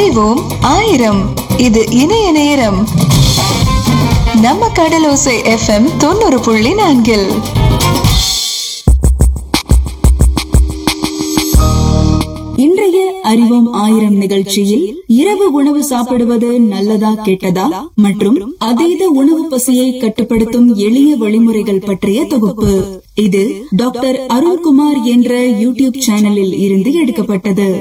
அறிவோம் ஆயிரம் இது இணைய நேரம் நம்ம கடலோசை எஃப்எம் தொண்ணூறு புள்ளி நான்கில் இன்றைய அறிவோம் ஆயிரம் நிகழ்ச்சியில் இரவு உணவு சாப்பிடுவது நல்லதா கெட்டதா மற்றும் அதீத உணவு பசியை கட்டுப்படுத்தும் எளிய வழிமுறைகள் பற்றிய தொகுப்பு இது டாக்டர் அருண்குமார் என்ற யூடியூப் சேனலில் இருந்து எடுக்கப்பட்டது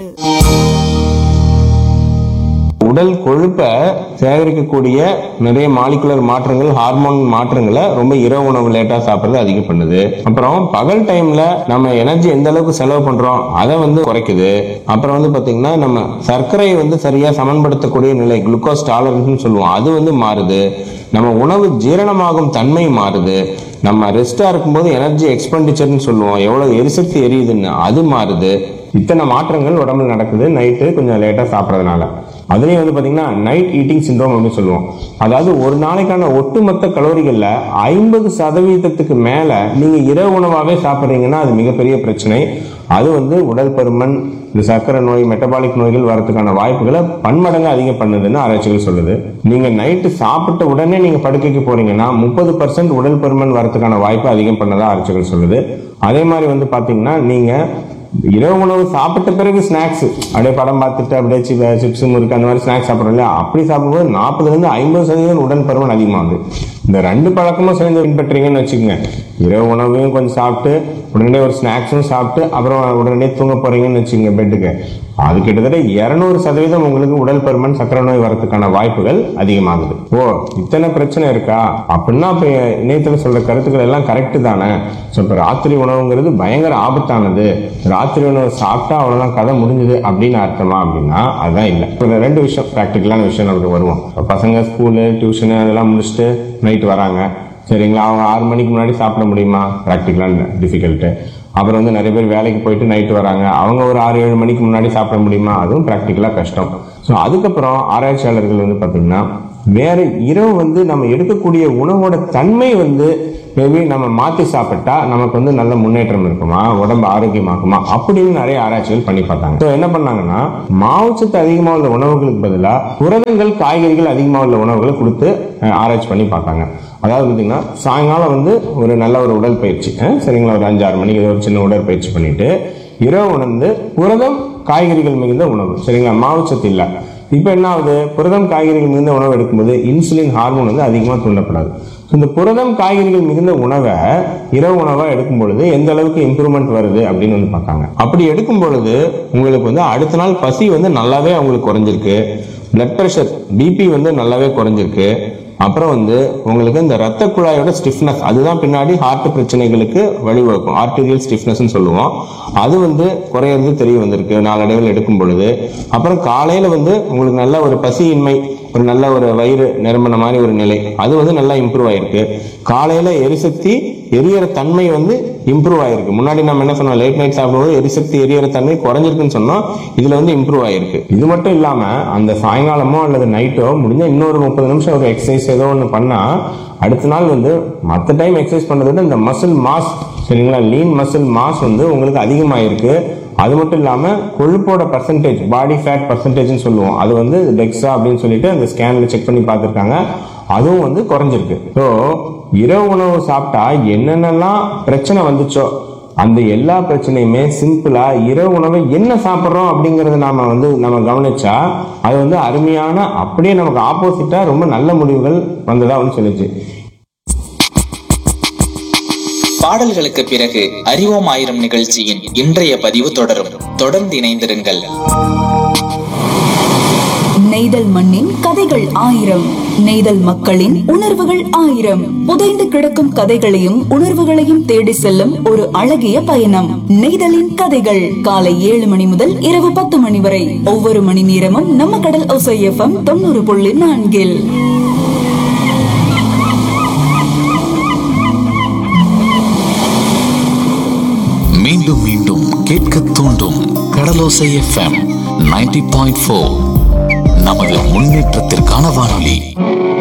உடல் கொழுப்பை சேகரிக்கக்கூடிய நிறைய மாலிகுலர் மாற்றங்கள் ஹார்மோன் மாற்றங்களை ரொம்ப இரவு உணவு லேட்டா சாப்பிடுறது அதிகம் பண்ணுது அப்புறம் பகல் டைம்ல நம்ம எனர்ஜி எந்த அளவுக்கு செலவு பண்றோம் அதை வந்து குறைக்குது அப்புறம் வந்து பாத்தீங்கன்னா நம்ம சர்க்கரையை வந்து சரியா சமன்படுத்தக்கூடிய நிலை குளுக்கோஸ் டாலரன்ஸ் சொல்லுவோம் அது வந்து மாறுது நம்ம உணவு ஜீரணமாகும் தன்மை மாறுது நம்ம ரெஸ்டா இருக்கும்போது எனர்ஜி எக்ஸ்பெண்டிச்சர்னு சொல்லுவோம் எவ்வளவு எரிசக்தி எரியுதுன்னு அது மாறுது இத்தனை மாற்றங்கள் உடம்புல நடக்குது நைட்டு கொஞ்சம் லேட்டா சாப்பிட்றதுனால அதுலயும் வந்து பாத்தீங்கன்னா நைட் ஈட்டிங் சிண்ட்ரோம் அப்படின்னு சொல்லுவோம் அதாவது ஒரு நாளைக்கான ஒட்டுமொத்த கலோரிகள்ல ஐம்பது சதவீதத்துக்கு மேல நீங்க இரவு உணவாவே சாப்பிட்றீங்கன்னா அது மிகப்பெரிய பிரச்சனை அது வந்து உடல் பருமன் இந்த சர்க்கரை நோய் மெட்டபாலிக் நோய்கள் வரதுக்கான வாய்ப்புகளை பன்மடங்கு அதிகம் பண்ணுதுன்னு ஆராய்ச்சிகள் சொல்லுது நீங்க நைட்டு சாப்பிட்ட உடனே நீங்க படுக்கைக்கு போறீங்கன்னா முப்பது பர்சன்ட் உடல் பருமன் வரதுக்கான வாய்ப்பு அதிகம் பண்ணதா ஆராய்ச்சிகள் சொல்லுது அதே மாதிரி வந்து பாத்தீங்கன்னா நீங்க இரவு உணவு சாப்பிட்ட பிறகு ஸ்நாக்ஸ் அப்படியே படம் பார்த்துட்டு அப்படியே சிப்ஸ் முறுக்கு அந்த மாதிரி ஸ்நாக்ஸ் சாப்பிட்றோம் இல்லையா அப்படி சாப்பிடும்போது நாற்பதுல இருந்து ஐம்பது சதவீதம் உடல் பருமன் அதிகமாகுது இந்த ரெண்டு பழக்கமும் சேர்ந்து பின்பற்றீங்கன்னு வச்சுக்கோங்க இரவு உணவையும் கொஞ்சம் சாப்பிட்டு உடனே ஒரு ஸ்நாக்ஸும் சாப்பிட்டு அப்புறம் உடனே தூங்க போறீங்கன்னு வச்சுக்கோங்க பெட்டுக்கு அது கிட்டத்தட்ட இருநூறு சதவீதம் உங்களுக்கு உடல் பருமன் சக்கரை நோய் வரதுக்கான வாய்ப்புகள் அதிகமாகுது ஓ இத்தனை பிரச்சனை இருக்கா அப்படின்னா இப்ப இணையத்துல சொல்ற கருத்துக்கள் எல்லாம் கரெக்ட் தானே ஸோ இப்போ ராத்திரி உணவுங்கிறது பயங்கர ஆபத்தானது ராத்திரி உணவு சாப்பிட்டா அவ்வளவுதான் கதை முடிஞ்சுது அப்படின்னு அர்த்தமா அப்படின்னா அதுதான் இல்லை இப்போ ரெண்டு விஷயம் ப்ராக்டிக்கலான விஷயம் நமக்கு வருவோம் இப்ப பசங்க ஸ்கூலு டியூஷனு அதெல்லாம் முடிச்சுட்டு நைட் வராங்க சரிங்களா அவங்க ஆறு மணிக்கு முன்னாடி சாப்பிட முடியுமா ப்ராக்டிக்கலாக டிஃபிகல்ட்டு அப்புறம் வந்து நிறைய பேர் வேலைக்கு போயிட்டு நைட்டு வராங்க அவங்க ஒரு ஆறு ஏழு மணிக்கு முன்னாடி சாப்பிட முடியுமா அதுவும் ப்ராக்டிக்கலாக கஷ்டம் ஸோ அதுக்கப்புறம் ஆராய்ச்சியாளர்கள் வந்து பார்த்தீங்கன்னா வேற இரவு வந்து நம்ம எடுக்கக்கூடிய உணவோட தன்மை வந்து மேபி நம்ம மாற்றி சாப்பிட்டா நமக்கு வந்து நல்ல முன்னேற்றம் இருக்குமா உடம்பு ஆரோக்கியமாக்குமா அப்படின்னு நிறைய ஆராய்ச்சிகள் பண்ணி பார்த்தாங்க ஸோ என்ன பண்ணாங்கன்னா மாவுச்சத்து அதிகமாக உள்ள உணவுகளுக்கு பதிலாக புரதங்கள் காய்கறிகள் அதிகமாக உள்ள உணவுகளை கொடுத்து அஹ், ஆராய்ச்சி பண்ணி பார்த்தாங்க அதாவது பார்த்தீங்கன்னா சாயங்காலம் வந்து ஒரு நல்ல ஒரு உடற்பயிற்சி அஹ், சரிங்களா ஒரு அஞ்சு ஆறு மணிக்கு ஏதோ ஒரு சின்ன உடற்பயிற்சி பண்ணிட்டு இரவு உணர்ந்து புரதம் காய்கறிகள் மிகுந்த உணவு சரிங்களா மாவுச்சத்து இல்லை இப்போ என்ன ஆகுது புரதம் காய்கறிகள் மிகுந்த உணவு எடுக்கும்போது இன்சுலின் ஹார்மோன் வந்து அதிகமாக தூண்டப்படாது So, இந்த புரதம் காய்கறிகள் மிகுந்த உணவை இரவு உணவாக எடுக்கும் பொழுது எந்த அளவுக்கு இம்ப்ரூவ்மெண்ட் வருது அப்படின்னு வந்து பார்த்தாங்க அப்படி எடுக்கும் பொழுது உங்களுக்கு வந்து அடுத்த நாள் பசி வந்து நல்லாவே அவங்களுக்கு குறைஞ்சிருக்கு பிளட் ப்ரெஷர் பிபி வந்து நல்லாவே குறைஞ்சிருக்கு அப்புறம் வந்து உங்களுக்கு இந்த ரத்த குழாயோட ஸ்டிஃப்னஸ் அதுதான் பின்னாடி ஹார்ட் பிரச்சனைகளுக்கு வழிவகுக்கும் ஆர்டீரியல் ஸ்டிஃப்னஸ்னு சொல்லுவோம் அது வந்து குறையிறது தெரிய வந்திருக்கு நாளடைவில் எடுக்கும் பொழுது அப்புறம் காலையில வந்து உங்களுக்கு நல்ல ஒரு பசியின்மை ஒரு நல்ல ஒரு வயிறு நிரம்பின மாதிரி ஒரு நிலை அது வந்து நல்லா இம்ப்ரூவ் ஆயிருக்கு காலையில எரிசக்தி எரியற தன்மை வந்து இம்ப்ரூவ் ஆயிருக்கு முன்னாடி நம்ம என்ன சொன்னோம் லேட் நைட் சாப்பிடும்போது எரிசக்தி எரியற தன்மை குறைஞ்சிருக்குன்னு சொன்னோம் இதுல வந்து இம்ப்ரூவ் ஆயிருக்கு இது மட்டும் இல்லாம அந்த சாயங்காலமோ அல்லது நைட்டோ முடிஞ்ச இன்னொரு முப்பது நிமிஷம் ஒரு எக்ஸசைஸ் ஏதோ ஒன்று பண்ணா அடுத்த நாள் வந்து மற்ற டைம் எக்ஸசைஸ் பண்றதை விட இந்த மசில் மாஸ் சரிங்களா லீன் மசில் மாஸ் வந்து உங்களுக்கு அதிகமாயிருக்கு அது மட்டும் இல்லாம கொழுப்போட பர்சன்டேஜ் பாடி ஃபேட் பர்சன்டேஜ்னு சொல்லுவோம் அது வந்து டெக்ஸா அப்படின்னு சொல்லிட்டு அந்த ஸ்கேன்ல செக் பண்ணி பார்த்துருக்காங்க அதுவும் வந்து குறைஞ்சிருக்கு ஸோ இரவு உணவு சாப்பிட்டா என்னென்னலாம் பிரச்சனை வந்துச்சோ அந்த எல்லா பிரச்சனையுமே சிம்பிளா இரவு உணவை என்ன சாப்பிட்றோம் அப்படிங்கறத நாம வந்து நம்ம கவனிச்சா அது வந்து அருமையான அப்படியே நமக்கு ஆப்போசிட்டா ரொம்ப நல்ல முடிவுகள் வந்ததா வந்து சொல்லுச்சு பாடல்களுக்கு பிறகு அறிவோம் ஆயிரம் நிகழ்ச்சியின் இன்றைய பதிவு தொடரும் தொடர்ந்து இணைந்திருங்கள் நெய்தல் மண்ணின் கதைகள் ஆயிரம் நெய்தல் மக்களின் உணர்வுகள் ஆயிரம் புதைந்து கிடக்கும் கதைகளையும் உணர்வுகளையும் தேடி செல்லும் ஒரு அழகிய பயணம் நெய்தலின் கதைகள் காலை ஏழு மணி முதல் இரவு பத்து மணி வரை ஒவ்வொரு மணி நேரமும் நம்ம கடல் ஒசை எஃப்எம் தொண்ணூறு புள்ளி நான்கில் மீண்டும் மீண்டும் கேட்க தூண்டும் Kadalosai FM ninety point four நமது முன்னேற்றத்திற்கான வானொலி